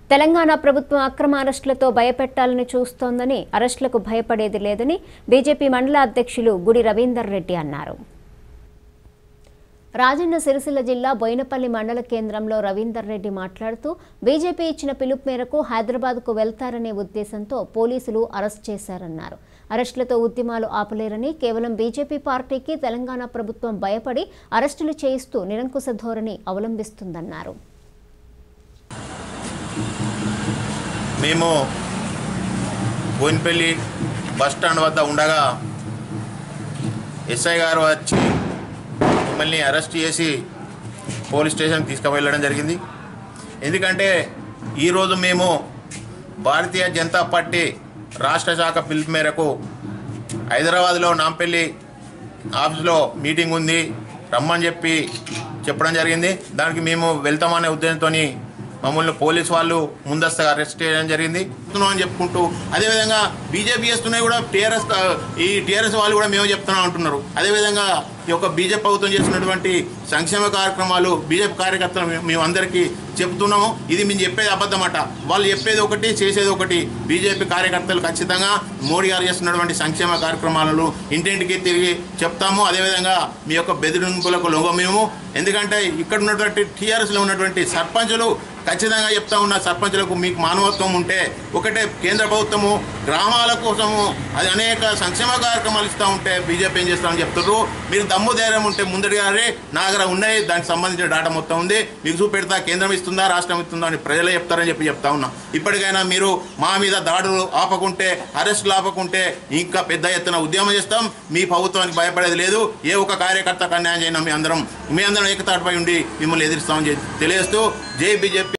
తెలంగాణ ప్రభుత్వం అక్రమ అరెస్టులతో భయపెట్టాలని చూస్తోందని అరెస్టులకు భయపడేది లేదని బీజేపీ మండల అధ్యక్షులు గుడి రవీందర్ రెడ్డి అన్నారు రాజన్న సిరిసిల్ల జిల్లా బోయినపల్లి మండల కేంద్రంలో రవీందర్ రెడ్డి మాట్లాడుతూ బీజేపీ ఇచ్చిన పిలుపు మేరకు హైదరాబాద్కు వెళ్తారనే ఉద్దేశంతో పోలీసులు అరెస్ట్ చేశారన్నారు అరెస్టులతో ఉద్యమాలు ఆపలేరని కేవలం బీజేపీ పార్టీకి తెలంగాణ ప్రభుత్వం భయపడి అరెస్టులు చేయిస్తూ నిరంకుశ ధోరణి అవలంబిస్తుందన్నారు మేము బోయినపల్లి బస్ స్టాండ్ వద్ద ఉండగా ఎస్ఐ గారు వచ్చి మిమ్మల్ని అరెస్ట్ చేసి పోలీస్ స్టేషన్కి తీసుకువెళ్ళడం జరిగింది ఎందుకంటే ఈరోజు మేము భారతీయ జనతా పార్టీ రాష్ట్ర శాఖ పిలుపు మేరకు హైదరాబాద్లో నాంపల్లి ఆఫీస్లో మీటింగ్ ఉంది రమ్మని చెప్పి చెప్పడం జరిగింది దానికి మేము వెళ్తామనే ఉద్దేశంతో మమ్మల్ని పోలీస్ వాళ్ళు ముందస్తుగా అరెస్ట్ చేయడం జరిగింది చెప్తున్నాం అని చెప్పుకుంటూ అదేవిధంగా బీజేపీ చేస్తున్నాయి కూడా టీఆర్ఎస్ ఈ టీఆర్ఎస్ వాళ్ళు కూడా మేము చెప్తున్నాం అంటున్నారు అదేవిధంగా ఈ యొక్క బీజేపీ ప్రభుత్వం చేస్తున్నటువంటి సంక్షేమ కార్యక్రమాలు బీజేపీ కార్యకర్తలు మేము- మేము అందరికీ చెప్తున్నాము ఇది మేము చెప్పేది అబద్ధమట వాళ్ళు చెప్పేది ఒకటి చేసేది ఒకటి బీజేపీ కార్యకర్తలు ఖచ్చితంగా మోడీ గారు చేస్తున్నటువంటి సంక్షేమ కార్యక్రమాలను ఇంటింటికి తిరిగి చెప్తాము అదేవిధంగా మీ యొక్క బెదిరింపులకు లొంగమేము ఎందుకంటే ఇక్కడ ఉన్నటువంటి టీఆర్ఎస్లో ఉన్నటువంటి సర్పంచులు ఖచ్చితంగా చెప్తా ఉన్న సర్పంచులకు మీకు మానవత్వం ఉంటే ఒకటే కేంద్ర ప్రభుత్వము గ్రామాల కోసము అది అనేక సంక్షేమ కార్యక్రమాలు ఇస్తూ ఉంటే బీజేపీ ఏం చేస్తామని చెప్తున్నారు మీరు దమ్ము ధైర్యం ఉంటే ముందడిగారే నా దగ్గర ఉన్నాయి దానికి సంబంధించిన డేటా మొత్తం ఉంది మీకు చూపెడతా కేంద్రం ఇస్తుందా రాష్ట్రం ఇస్తుందా అని ప్రజలే చెప్తారని చెప్పి చెప్తా ఉన్నా ఇప్పటికైనా మీరు మా మీద దాడులు ఆపకుంటే అరెస్టులు ఆపకుంటే ఇంకా పెద్ద ఎత్తున ఉద్యమం చేస్తాం మీ ప్రభుత్వానికి భయపడేది లేదు ఏ ఒక్క కార్యకర్తకు అన్యాయం చేయను మీ అందరం మీ అందరం ఏకతాటిపై ఉండి మిమ్మల్ని ఎదిరిస్తామని చెప్పి తెలియజేస్తూ జై బీజేపీ